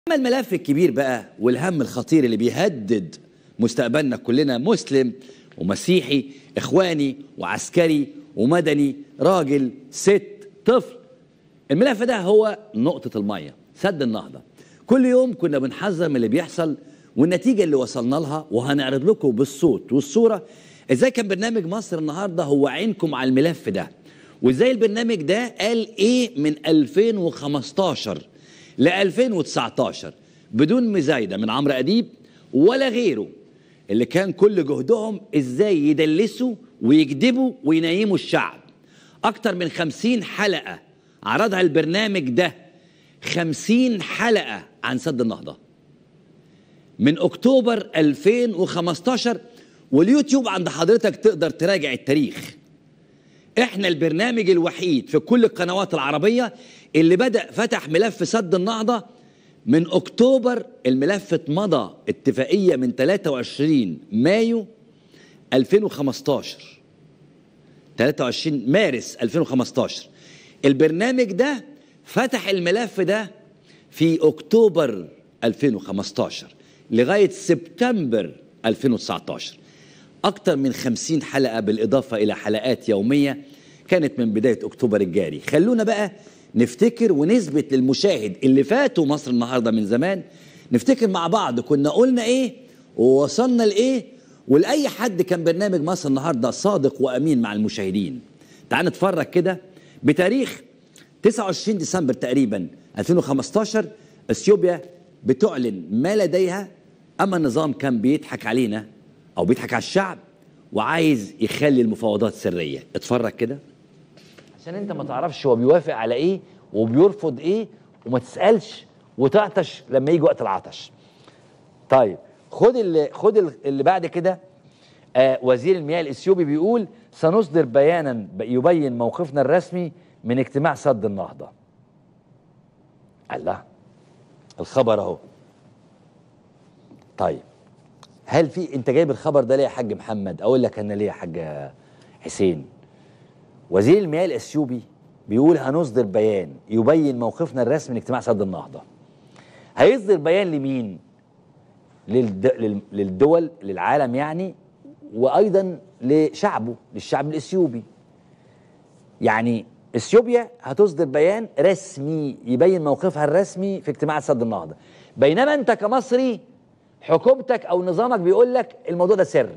اما الملف الكبير بقى والهم الخطير اللي بيهدد مستقبلنا كلنا مسلم ومسيحي اخواني وعسكري ومدني راجل ست طفل الملف ده هو نقطة المية سد النهضة كل يوم كنا بنحذر من اللي بيحصل والنتيجة اللي وصلنا لها وهنعرض لكم بالصوت والصورة ازاي كان برنامج مصر النهاردة هو عينكم على الملف ده وازاي البرنامج ده قال ايه من 2015 ل 2019 بدون مزايدة من عمرو أديب ولا غيره اللي كان كل جهدهم ازاي يدلسوا ويكذبوا وينيموا الشعب أكتر من خمسين حلقة عرضها البرنامج ده خمسين حلقة عن سد النهضة من أكتوبر 2015 واليوتيوب عند حضرتك تقدر تراجع التاريخ احنا البرنامج الوحيد في كل القنوات العربية اللي بدأ فتح ملف سد النهضة من أكتوبر الملف اتمضى اتفاقية من 23 مايو 2015 23 مارس 2015 البرنامج ده فتح الملف ده في أكتوبر 2015 لغاية سبتمبر 2019 أكثر من 50 حلقة بالإضافة إلى حلقات يومية كانت من بداية أكتوبر الجاري خلونا بقى نفتكر ونثبت للمشاهد اللي فاتوا مصر النهاردة من زمان نفتكر مع بعض كنا قلنا إيه ووصلنا لإيه ولأي حد كان برنامج مصر النهاردة صادق وأمين مع المشاهدين تعال نتفرج كده بتاريخ 29 ديسمبر تقريبا 2015 اثيوبيا بتعلن ما لديها اما النظام كان بيضحك علينا او بيضحك على الشعب وعايز يخلي المفاوضات سريه اتفرج كده عشان انت ما تعرفش هو بيوافق على ايه وبيرفض ايه وما تسالش وتعطش لما يجي وقت العطش طيب خد اللي خد اللي بعد كده آه وزير المياه الاثيوبي بيقول سنصدر بيانا يبين موقفنا الرسمي من اجتماع سد النهضه الله الخبر اهو طيب هل في انت جايب الخبر ده ليه يا حاج محمد اقول لك انا ليه يا حاج حسين وزير المياه الاثيوبي بيقول هنصدر بيان يبين موقفنا الرسمي من اجتماع سد النهضه هيصدر بيان لمين للد... للدول للعالم يعني وايضا لشعبه للشعب الاثيوبي يعني اثيوبيا هتصدر بيان رسمي يبين موقفها الرسمي في اجتماع سد النهضه بينما انت كمصري حكومتك او نظامك بيقول لك الموضوع ده سر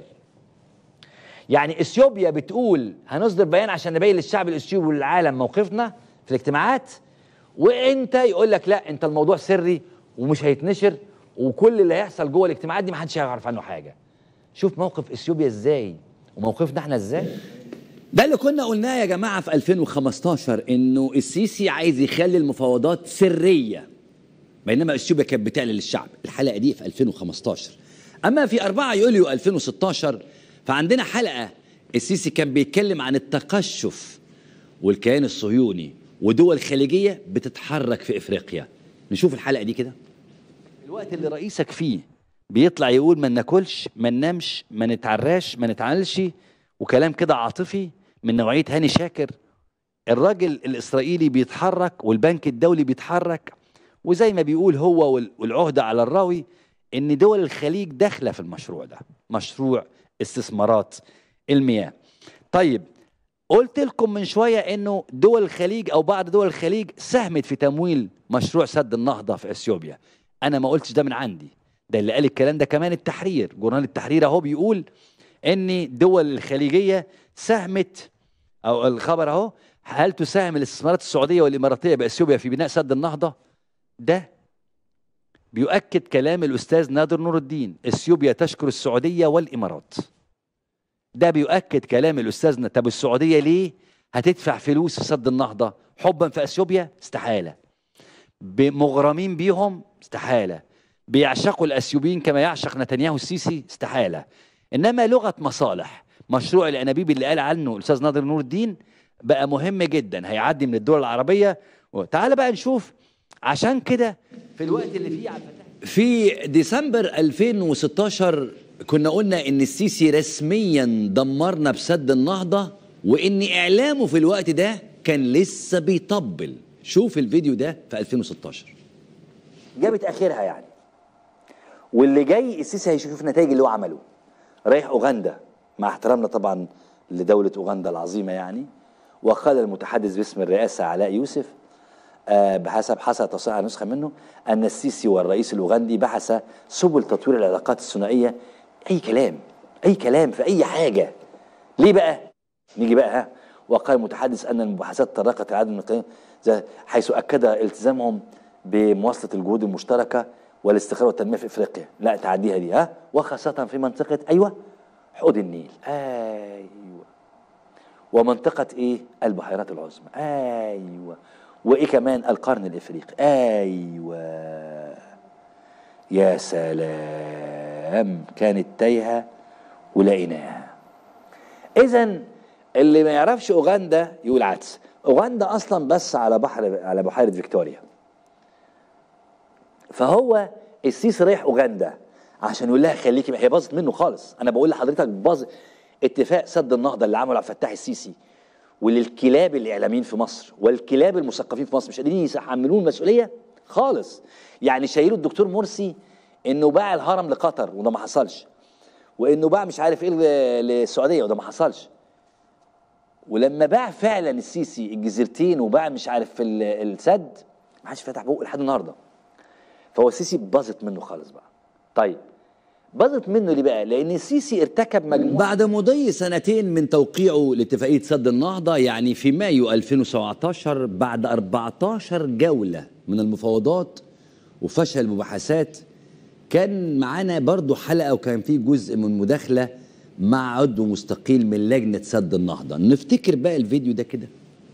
يعني اثيوبيا بتقول هنصدر بيان عشان نبين للشعب الاثيوبي وللعالم موقفنا في الاجتماعات وانت يقول لك لا انت الموضوع سري ومش هيتنشر وكل اللي هيحصل جوه الاجتماعات دي ما حدش هيعرف عنه حاجه شوف موقف اثيوبيا ازاي وموقفنا احنا ازاي ده اللي كنا قلناه يا جماعه في 2015 انه السيسي عايز يخلي المفاوضات سريه بينما اثيوبيا كانت بتعلن للشعب الحلقه دي في 2015 اما في 4 يوليو 2016 فعندنا حلقه السيسي كان بيتكلم عن التقشف والكيان الصهيوني ودول خليجيه بتتحرك في افريقيا نشوف الحلقه دي كده الوقت اللي رئيسك فيه بيطلع يقول ما ناكلش ما ننامش ما نتعراش ما نتعاملش وكلام كده عاطفي من نوعيه هاني شاكر الراجل الاسرائيلي بيتحرك والبنك الدولي بيتحرك وزي ما بيقول هو والعهده على الراوي ان دول الخليج داخله في المشروع ده مشروع استثمارات المياه طيب قلت لكم من شويه انه دول الخليج او بعض دول الخليج ساهمت في تمويل مشروع سد النهضه في اثيوبيا انا ما قلتش ده من عندي ده اللي قال الكلام ده كمان التحرير جورنال التحرير اهو بيقول ان دول الخليجيه ساهمت او الخبر اهو هل تساهم الاستثمارات السعوديه والاماراتيه باثيوبيا في بناء سد النهضه ده بيؤكد كلام الاستاذ نادر نور الدين اثيوبيا تشكر السعوديه والامارات ده بيؤكد كلام الاستاذ طب السعوديه ليه هتدفع فلوس في سد النهضه حبا في اثيوبيا استحاله مغرمين بيهم استحاله بيعشقوا الاثيوبيين كما يعشق نتنياهو السيسي استحاله انما لغه مصالح مشروع الانابيب اللي قال عنه الاستاذ نادر نور الدين بقى مهم جدا هيعدي من الدول العربيه تعال بقى نشوف عشان كده في الوقت اللي فيه في ديسمبر 2016 كنا قلنا ان السيسي رسميا دمرنا بسد النهضه وان اعلامه في الوقت ده كان لسه بيطبل شوف الفيديو ده في 2016 جابت اخرها يعني واللي جاي السيسي هيشوف النتائج اللي هو عمله رايح اوغندا مع احترامنا طبعا لدوله اوغندا العظيمه يعني وقال المتحدث باسم الرئاسه علاء يوسف آه بحسب حسب تصحيح نسخه منه ان السيسي والرئيس الاوغندي بحث سبل تطوير العلاقات الثنائيه اي كلام اي كلام في اي حاجه ليه بقى نيجي بقى ها وقال المتحدث ان المباحثات طرقت العدد من القيم حيث اكد التزامهم بمواصله الجهود المشتركه والاستقرار والتنميه في افريقيا لا تعديها دي ها وخاصه في منطقه ايوه حوض النيل ايوه ومنطقه ايه البحيرات العظمى ايوه وايه كمان القرن الافريقي ايوه يا سلام كانت تايهه ولقيناها اذا اللي ما يعرفش اوغندا يقول عدس اوغندا اصلا بس على بحر على بحيره فيكتوريا فهو السيسي رايح اوغندا عشان يقول لها خليكي هي باظت منه خالص انا بقول لحضرتك باظ اتفاق سد النهضه اللي عمله عبد الفتاح السيسي وللكلاب الاعلاميين في مصر والكلاب المثقفين في مصر مش قادرين يحملون المسؤوليه خالص يعني شايلوا الدكتور مرسي انه باع الهرم لقطر وده ما حصلش وانه باع مش عارف ايه للسعوديه وده ما حصلش ولما باع فعلا السيسي الجزيرتين وباع مش عارف في السد ما حدش فتح بقه لحد النهارده فهو السيسي باظت منه خالص بقى طيب باظت منه ليه بقى؟ لأن السيسي ارتكب مجموعة بعد مضي سنتين من توقيعه لاتفاقية سد النهضة يعني في مايو 2017 بعد 14 جولة من المفاوضات وفشل المباحثات كان معانا برضو حلقة وكان في جزء من مداخلة مع عضو مستقيل من لجنة سد النهضة نفتكر بقى الفيديو ده كده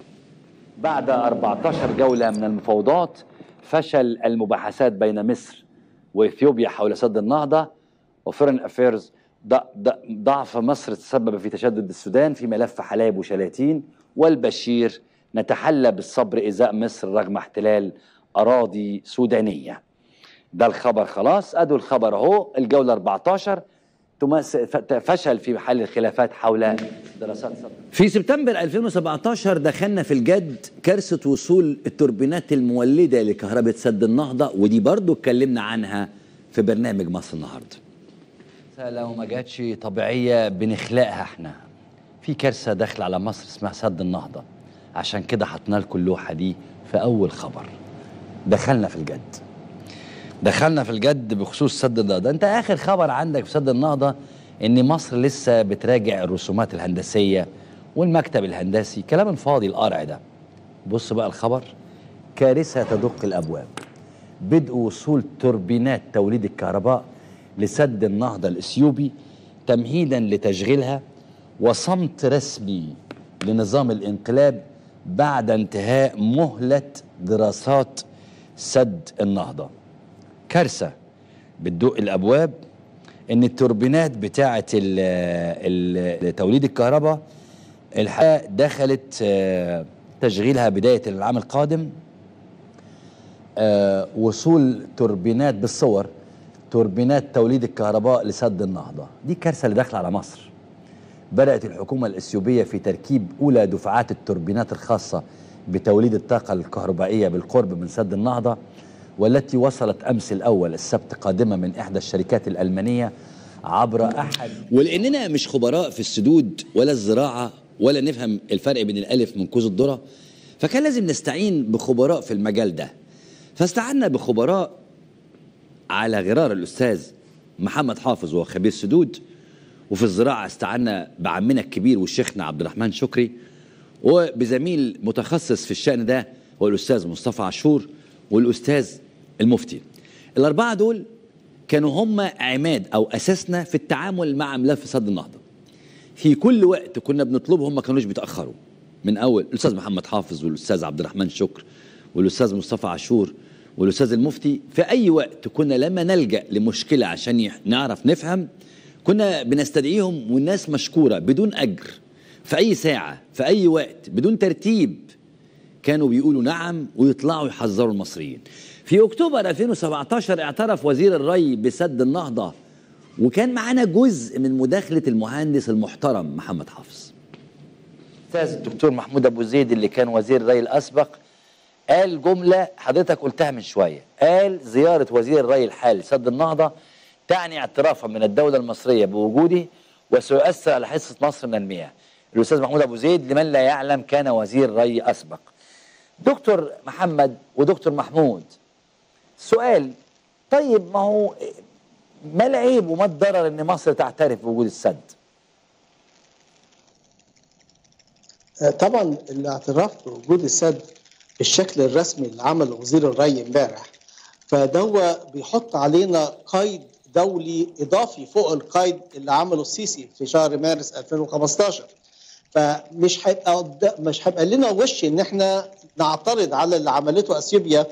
بعد 14 جولة من المفاوضات فشل المباحثات بين مصر واثيوبيا حول سد النهضه وفورن افيرز ضعف مصر تسبب في تشدد السودان في ملف حلايب وشلاتين والبشير نتحلى بالصبر ازاء مصر رغم احتلال اراضي سودانيه ده الخبر خلاص ادوا الخبر اهو الجوله 14 فشل في حل الخلافات حول دراسات صدر في سبتمبر 2017 دخلنا في الجد كارثة وصول التوربينات المولدة لكهرباء سد النهضة ودي برضو اتكلمنا عنها في برنامج مصر النهاردة لو ما جاتش طبيعية بنخلقها احنا في كارثة داخلة على مصر اسمها سد النهضة عشان كده حطنا لكم اللوحة دي في أول خبر دخلنا في الجد دخلنا في الجد بخصوص سد النهضه انت اخر خبر عندك في سد النهضه ان مصر لسه بتراجع الرسومات الهندسيه والمكتب الهندسي كلام الفاضي القرع ده بص بقى الخبر كارثه تدق الابواب بدء وصول توربينات توليد الكهرباء لسد النهضه الاثيوبي تمهيدا لتشغيلها وصمت رسمي لنظام الانقلاب بعد انتهاء مهله دراسات سد النهضه كارثه بتدق الابواب ان التوربينات بتاعه توليد الكهرباء الحقيقه دخلت تشغيلها بدايه العام القادم وصول توربينات بالصور توربينات توليد الكهرباء لسد النهضه دي كارثه اللي داخله على مصر بدات الحكومه الاثيوبيه في تركيب اولى دفعات التوربينات الخاصه بتوليد الطاقه الكهربائيه بالقرب من سد النهضه والتي وصلت أمس الأول السبت قادمة من إحدى الشركات الألمانية عبر أحد ولأننا مش خبراء في السدود ولا الزراعة ولا نفهم الفرق بين الألف من كوز الذرة فكان لازم نستعين بخبراء في المجال ده فاستعنا بخبراء على غرار الأستاذ محمد حافظ وهو خبير سدود وفي الزراعة استعنا بعمنا الكبير وشيخنا عبد الرحمن شكري وبزميل متخصص في الشأن ده هو الأستاذ مصطفى عاشور والأستاذ المفتي الأربعة دول كانوا هم عماد أو أساسنا في التعامل مع ملف سد النهضة في كل وقت كنا بنطلبهم ما كانوش بيتأخروا من أول الأستاذ محمد حافظ والأستاذ عبد الرحمن شكر والأستاذ مصطفى عاشور والأستاذ المفتي في أي وقت كنا لما نلجأ لمشكلة عشان نعرف نفهم كنا بنستدعيهم والناس مشكورة بدون أجر في أي ساعة في أي وقت بدون ترتيب كانوا بيقولوا نعم ويطلعوا يحذروا المصريين في اكتوبر 2017 اعترف وزير الري بسد النهضه وكان معانا جزء من مداخله المهندس المحترم محمد حافظ استاذ الدكتور محمود ابو زيد اللي كان وزير الري الاسبق قال جمله حضرتك قلتها من شويه قال زياره وزير الري الحالي سد النهضه تعني اعترافا من الدوله المصريه بوجوده وسيؤثر على حصه مصر من المياه الاستاذ محمود ابو زيد لمن لا يعلم كان وزير ري اسبق دكتور محمد ودكتور محمود سؤال طيب ما هو ما العيب وما الضرر ان مصر تعترف بوجود السد طبعا الاعتراف بوجود السد بالشكل الرسمي اللي عمله وزير الري امبارح فدو بيحط علينا قيد دولي اضافي فوق القيد اللي عمله السيسي في شهر مارس 2015 فمش هيبقى مش هيبقى لنا وش ان احنا نعترض على اللي عملته اثيوبيا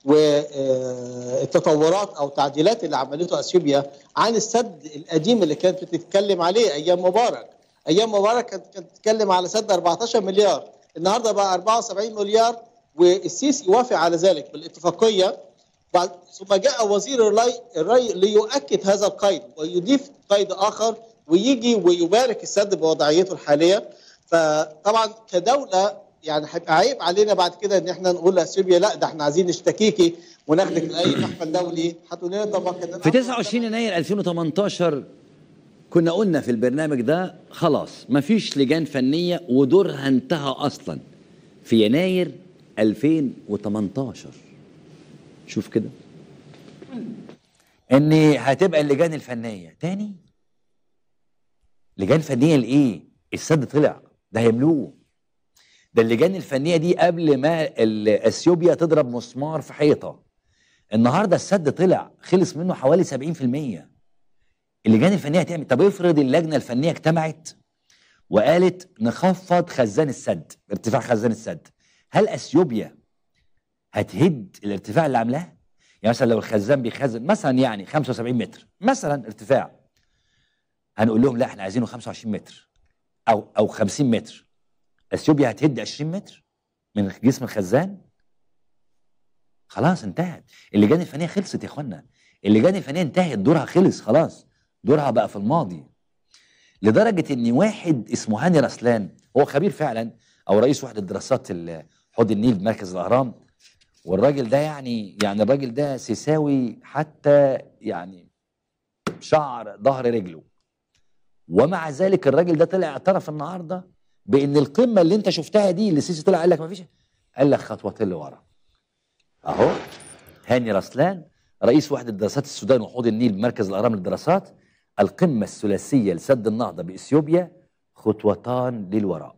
والتطورات او تعديلات اللي عملته اثيوبيا عن السد القديم اللي كانت بتتكلم عليه ايام مبارك ايام مبارك كانت بتتكلم على سد 14 مليار النهارده بقى 74 مليار والسيسي وافق على ذلك بالاتفاقيه بعد ثم جاء وزير الري, الري ليؤكد هذا القيد ويضيف قيد اخر ويجي ويبارك السد بوضعيته الحاليه فطبعا كدوله يعني هيبقى عيب علينا بعد كده ان احنا نقول لاثيوبيا لا ده احنا عايزين نشتكيكي وناخدك لاي محفل دولي هتقول لنا طب كده في 29 يناير 2018 كنا قلنا في البرنامج ده خلاص مفيش لجان فنيه ودورها انتهى اصلا في يناير 2018 شوف كده ان هتبقى اللجان الفنيه تاني لجان فنيه لايه السد طلع ده هيملوه ده اللجان الفنيه دي قبل ما اثيوبيا تضرب مسمار في حيطه النهارده السد طلع خلص منه حوالي 70% اللجان الفنيه هتعمل طب افرض اللجنه الفنيه اجتمعت وقالت نخفض خزان السد ارتفاع خزان السد هل اثيوبيا هتهد الارتفاع اللي عاملاه يعني مثلا لو الخزان بيخزن مثلا يعني 75 متر مثلا ارتفاع هنقول لهم لا احنا عايزينه 25 متر او او 50 متر اثيوبيا هتهد 20 متر من جسم الخزان خلاص انتهت اللجان الفنيه خلصت يا اخوانا اللجان الفنيه انتهت دورها خلص خلاص دورها بقى في الماضي لدرجه ان واحد اسمه هاني رسلان هو خبير فعلا او رئيس وحده دراسات حوض النيل بمركز الاهرام والراجل ده يعني يعني الراجل ده سيساوي حتى يعني شعر ظهر رجله ومع ذلك الراجل ده طلع اعترف النهارده بان القمه اللي انت شفتها دي اللي السيسي طلع قال لك ما فيش قال لك خطوتين لورا اهو هاني رسلان رئيس وحده دراسات السودان وحوض النيل بمركز الاهرام للدراسات القمه الثلاثيه لسد النهضه باثيوبيا خطوتان للوراء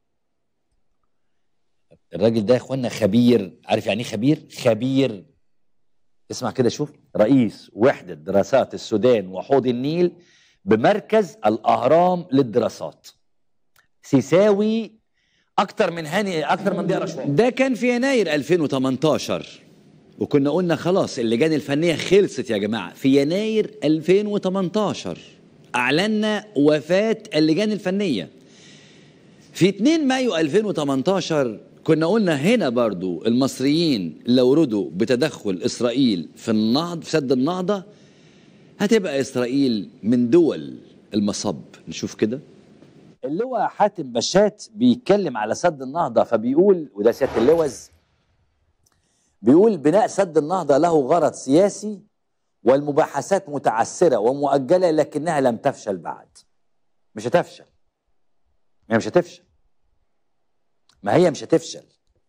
الراجل ده يا اخوانا خبير عارف يعني ايه خبير خبير اسمع كده شوف رئيس وحده دراسات السودان وحوض النيل بمركز الاهرام للدراسات سيساوي اكتر من هاني اكتر من ضياء رشوان ده كان في يناير 2018 وكنا قلنا خلاص اللجان الفنيه خلصت يا جماعه في يناير 2018 اعلنا وفاه اللجان الفنيه في 2 مايو 2018 كنا قلنا هنا برضو المصريين لو ردوا بتدخل اسرائيل في النهض في سد النهضه هتبقى اسرائيل من دول المصب نشوف كده اللواء حاتم بشات بيتكلم على سد النهضه فبيقول وده سياده اللوز بيقول بناء سد النهضه له غرض سياسي والمباحثات متعسره ومؤجله لكنها لم تفشل بعد مش هتفشل هي مش هتفشل ما هي مش هتفشل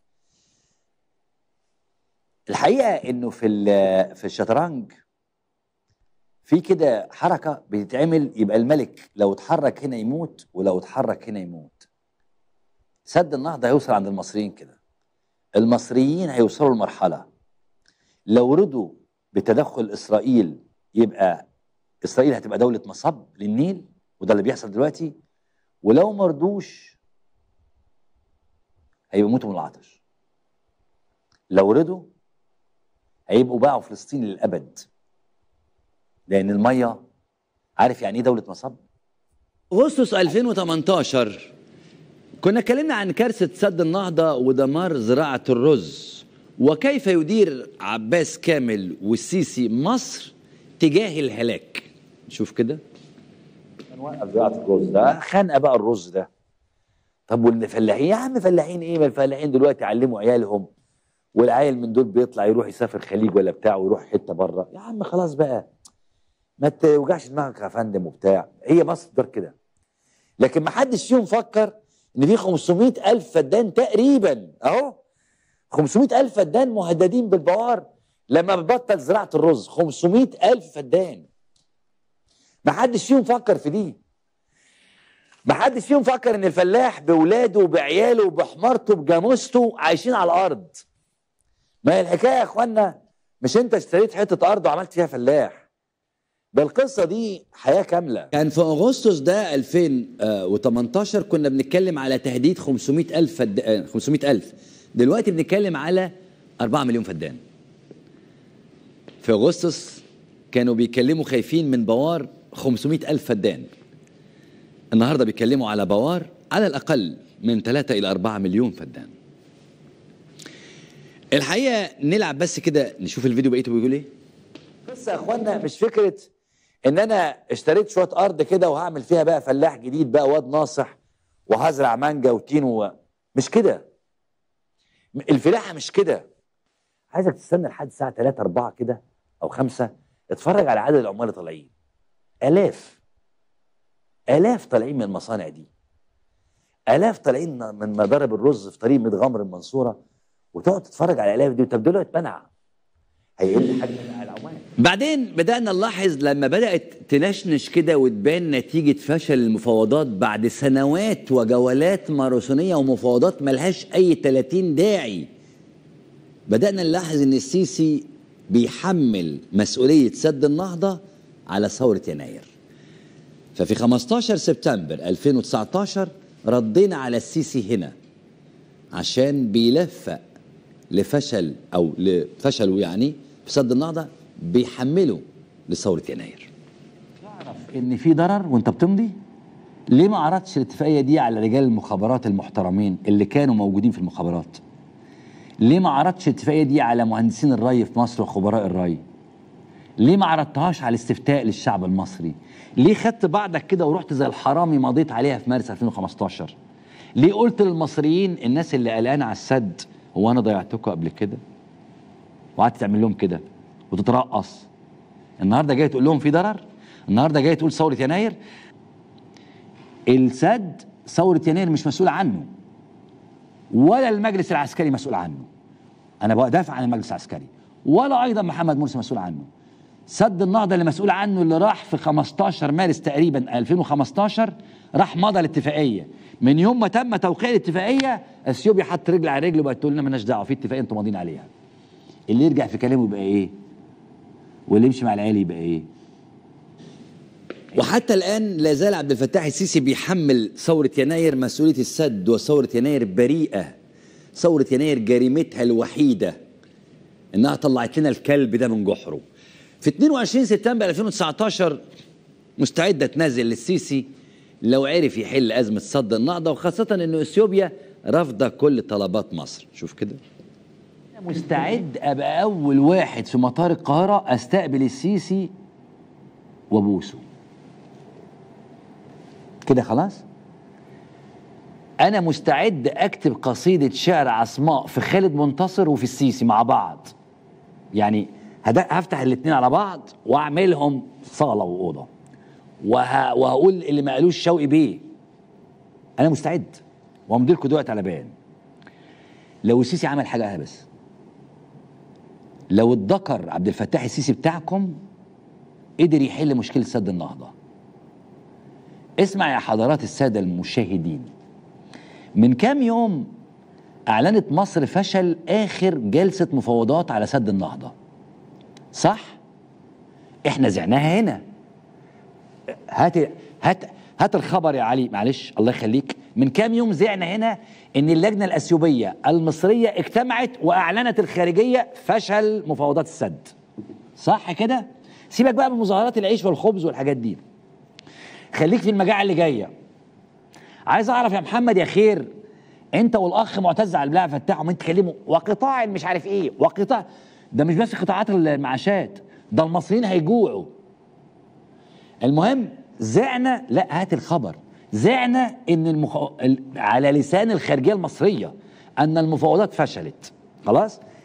الحقيقه انه في في الشطرنج في كده حركه بتتعمل يبقى الملك لو اتحرك هنا يموت ولو اتحرك هنا يموت سد النهضه هيوصل عند المصريين كده المصريين هيوصلوا لمرحله لو رضوا بتدخل اسرائيل يبقى اسرائيل هتبقى دوله مصب للنيل وده اللي بيحصل دلوقتي ولو ما رضوش هيموتوا من العطش لو رضوا هيبقوا باعوا فلسطين للابد لان الميه عارف يعني ايه دوله مصب اغسطس 2018 كنا اتكلمنا عن كارثه سد النهضه ودمار زراعه الرز وكيف يدير عباس كامل والسيسي مصر تجاه الهلاك شوف كده نوقف زراعه الرز ده خانقه بقى الرز ده طب والفلاحين يا عم فلاحين ايه ما الفلاحين دلوقتي علموا عيالهم والعيل من دول بيطلع يروح يسافر خليج ولا بتاع ويروح حته بره يا عم خلاص بقى ما توجعش دماغك يا فندم وبتاع هي مصر دار كده لكن ما حدش فيهم فكر ان في 500 الف فدان تقريبا اهو 500 الف فدان مهددين بالبوار لما ببطل زراعه الرز 500 الف فدان ما حدش فيهم فكر في دي ما حدش فيهم فكر ان الفلاح باولاده وبعياله وبحمارته بجاموسته عايشين على الارض ما هي الحكايه يا اخوانا مش انت اشتريت حته ارض وعملت فيها فلاح ده القصه دي حياه كامله كان في اغسطس ده 2018 كنا بنتكلم على تهديد 500 الف فد... آه، 500 الف دلوقتي بنتكلم على 4 مليون فدان في اغسطس كانوا بيتكلموا خايفين من بوار 500 الف فدان النهارده بيتكلموا على بوار على الاقل من 3 الى 4 مليون فدان الحقيقه نلعب بس كده نشوف الفيديو بقيته بيقول ايه قصه يا اخوانا مش فكره ان انا اشتريت شويه ارض كده وهعمل فيها بقى فلاح جديد بقى واد ناصح وهزرع مانجا وتين و... مش كده الفلاحه مش كده عايزك تستنى لحد الساعه 3 4 كده او 5 اتفرج على عدد العمال اللي طالعين الاف الاف طالعين من المصانع دي الاف طالعين من مضارب الرز في طريق متغمر المنصوره وتقعد تتفرج على الالاف دي طب دول اتمنع هيقل حجم العمال بعدين بدأنا نلاحظ لما بدأت تنشنش كده وتبان نتيجة فشل المفاوضات بعد سنوات وجولات ماراثونية ومفاوضات ملهاش أي 30 داعي بدأنا نلاحظ إن السيسي بيحمل مسؤولية سد النهضة على ثورة يناير ففي 15 سبتمبر 2019 ردينا على السيسي هنا عشان بيلفق لفشل او لفشله يعني في سد النهضه بيحمله لثوره يناير ان في ضرر وانت بتمضي ليه ما عرضتش الاتفاقيه دي على رجال المخابرات المحترمين اللي كانوا موجودين في المخابرات ليه ما عرضتش الاتفاقيه دي على مهندسين الري في مصر وخبراء الري ليه ما عرضتهاش على الاستفتاء للشعب المصري ليه خدت بعضك كده ورحت زي الحرامي مضيت عليها في مارس 2015 ليه قلت للمصريين الناس اللي قلقانه على السد هو انا ضيعتكم قبل كده وقعدت تعمل لهم كده وتترقص النهارده جاي تقول لهم في ضرر النهارده جاي تقول ثوره يناير السد ثوره يناير مش مسؤول عنه ولا المجلس العسكري مسؤول عنه انا بدافع عن المجلس العسكري ولا ايضا محمد مرسي مسؤول عنه سد النهضه اللي مسؤول عنه اللي راح في 15 مارس تقريبا 2015 راح مضى الاتفاقيه من يوم ما تم توقيع الاتفاقيه اثيوبيا حط رجل على رجل وبقت تقول لنا مالناش دعوه في اتفاقيه انتوا ماضيين عليها اللي يرجع في كلامه يبقى ايه واللي يمشي مع العيال يبقى ايه وحتى الان لا زال عبد الفتاح السيسي بيحمل ثوره يناير مسؤوليه السد وثوره يناير بريئه ثوره يناير جريمتها الوحيده انها طلعت لنا الكلب ده من جحره في 22 سبتمبر 2019 مستعده تنزل للسيسي لو عرف يحل ازمه صد النهضه وخاصه ان اثيوبيا رافضه كل طلبات مصر شوف كده أنا مستعد ابقى اول واحد في مطار القاهره استقبل السيسي وابوسه كده خلاص انا مستعد اكتب قصيده شعر عصماء في خالد منتصر وفي السيسي مع بعض يعني هد- هفتح الاثنين على بعض واعملهم صاله واوضه وه... وهقول اللي ما قالوش شوقي بيه انا مستعد وامضي لكم دلوقتي على بيان لو السيسي عمل حاجه بس لو اتذكر عبد الفتاح السيسي بتاعكم قدر يحل مشكله سد النهضه اسمع يا حضرات الساده المشاهدين من كام يوم اعلنت مصر فشل اخر جلسه مفاوضات على سد النهضه صح احنا زعناها هنا هات هات هات الخبر يا علي معلش الله يخليك من كام يوم زعنا هنا ان اللجنه الاثيوبيه المصريه اجتمعت واعلنت الخارجيه فشل مفاوضات السد صح كده سيبك بقى من مظاهرات العيش والخبز والحاجات دي خليك في المجاعه اللي جايه عايز اعرف يا محمد يا خير انت والاخ معتز على البلاع فتاح وانت تكلموا وقطاع مش عارف ايه وقطاع ده مش بس قطاعات المعاشات ده المصريين هيجوعوا المهم زعنا لا هات الخبر زعنا ان المخ... ال- على لسان الخارجيه المصريه ان المفاوضات فشلت خلاص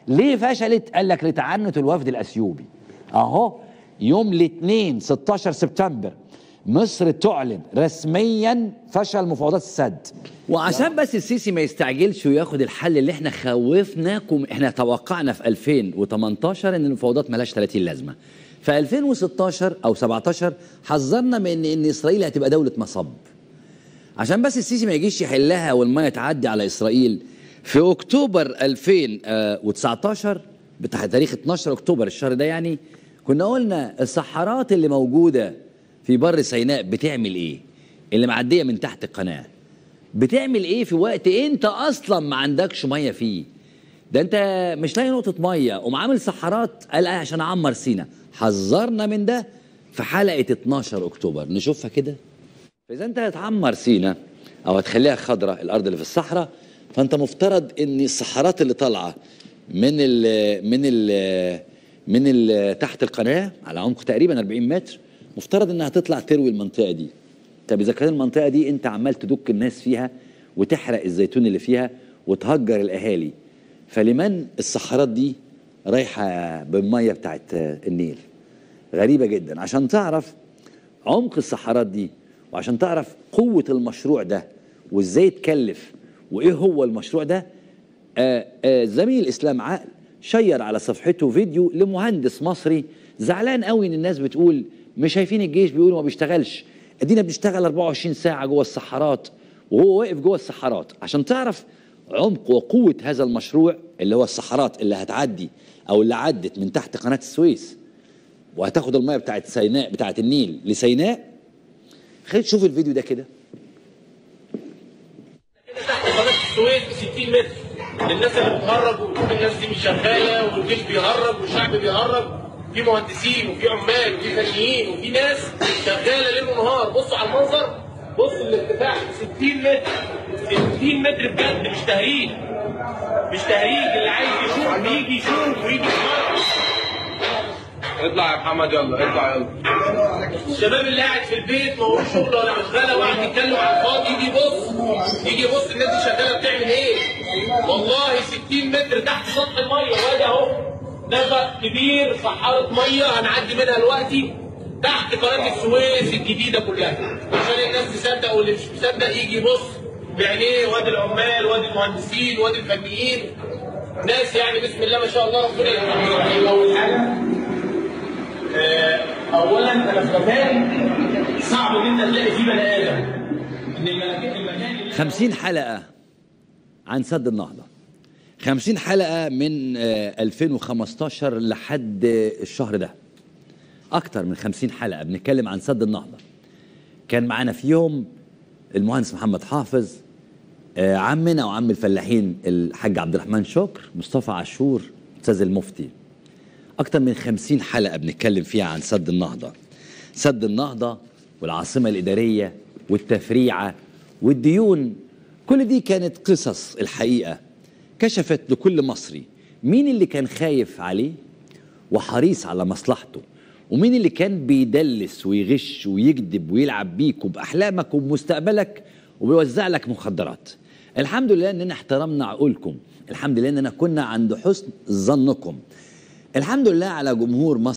ليه فشلت قال لك لتعنت الوفد الاثيوبي اهو يوم الاثنين 16 سبتمبر مصر تعلن رسميا فشل مفاوضات السد وعشان بس السيسي ما يستعجلش وياخد الحل اللي احنا خوفناكم احنا توقعنا في 2018 ان المفاوضات ملهاش 30 لازمه في 2016 او 17 حذرنا من ان ان اسرائيل هتبقى دوله مصب عشان بس السيسي ما يجيش يحلها والميه تعدي على اسرائيل في اكتوبر 2019 بتاع تاريخ 12 اكتوبر الشهر ده يعني كنا قلنا الصحارات اللي موجوده في بر سيناء بتعمل ايه اللي معديه من تحت القناه بتعمل ايه في وقت انت اصلا ما عندكش ميه فيه ده انت مش لاقي نقطه ميه قوم عامل صحارات قال ايه عشان اعمر سينا حذرنا من ده في حلقه 12 اكتوبر نشوفها كده فاذا انت هتعمر سينا او هتخليها خضراء الارض اللي في الصحراء فانت مفترض ان الصحارات اللي طالعه من ال من ال من ال تحت القناه على عمق تقريبا 40 متر مفترض انها تطلع تروي المنطقه دي طب اذا كان المنطقه دي انت عمال تدك الناس فيها وتحرق الزيتون اللي فيها وتهجر الاهالي فلمن الصحارات دي رايحه بالميه بتاعت النيل غريبه جدا عشان تعرف عمق الصحارات دي وعشان تعرف قوه المشروع ده وازاي اتكلف وايه هو المشروع ده آه آه زميل اسلام عقل شير على صفحته فيديو لمهندس مصري زعلان قوي ان الناس بتقول مش شايفين الجيش بيقولوا ما بيشتغلش ادينا بنشتغل 24 ساعه جوه الصحارات وهو واقف جوه الصحارات عشان تعرف عمق وقوه هذا المشروع اللي هو الصحارات اللي هتعدي او اللي عدت من تحت قناه السويس وهتاخد الميه بتاعت سيناء بتاعت النيل لسيناء خلينا نشوف الفيديو ده كده تحت قناه السويس ب 60 متر للناس اللي بتهرج وبتقول الناس دي مش شغاله والجيش بيهرج والشعب بيهرج في مهندسين وفي عمال وفي فنيين وفي ناس شغاله ليل ونهار بصوا على المنظر بص الارتفاع 60 متر 60 متر بجد مش تهريج مش تهريج اللي عايز يشوف بيجي يشوف ويجي يتفرج اطلع يا محمد يلا اطلع يلا الشباب اللي قاعد في البيت ما هو شغل ولا مشغله وقاعد يتكلم على الفاضي يجي يبص يجي يبص الناس دي شغاله بتعمل ايه؟ والله 60 متر تحت سطح الميه وادي اهو نفق كبير صحارة ميه هنعدي منها دلوقتي تحت قناه السويس الجديده كلها عشان الناس تصدق واللي مش مصدق يجي يبص بعينيه وادي العمال وادي المهندسين وادي الفنيين ناس يعني بسم الله ما شاء الله ربنا يرحمهم اول حاجه آه، اولا انا في مكان صعب ان انت تلاقي فيه بني ادم ان المكان المكان اللي 50 حلقة عن سد النهضة 50 حلقة من آه، 2015 لحد آه، الشهر ده أكتر من 50 حلقة بنتكلم عن سد النهضة كان معانا فيهم المهندس محمد حافظ آه، عمنا وعم الفلاحين الحاج عبد الرحمن شكر مصطفى عاشور أستاذ المفتي أكتر من خمسين حلقة بنتكلم فيها عن سد النهضة سد النهضة والعاصمة الإدارية والتفريعة والديون كل دي كانت قصص الحقيقة كشفت لكل مصري مين اللي كان خايف عليه وحريص على مصلحته ومين اللي كان بيدلس ويغش ويكذب ويلعب بيك وبأحلامك وبمستقبلك وبيوزع لك مخدرات الحمد لله اننا احترمنا عقولكم الحمد لله اننا كنا عند حسن ظنكم الحمد لله على جمهور مصر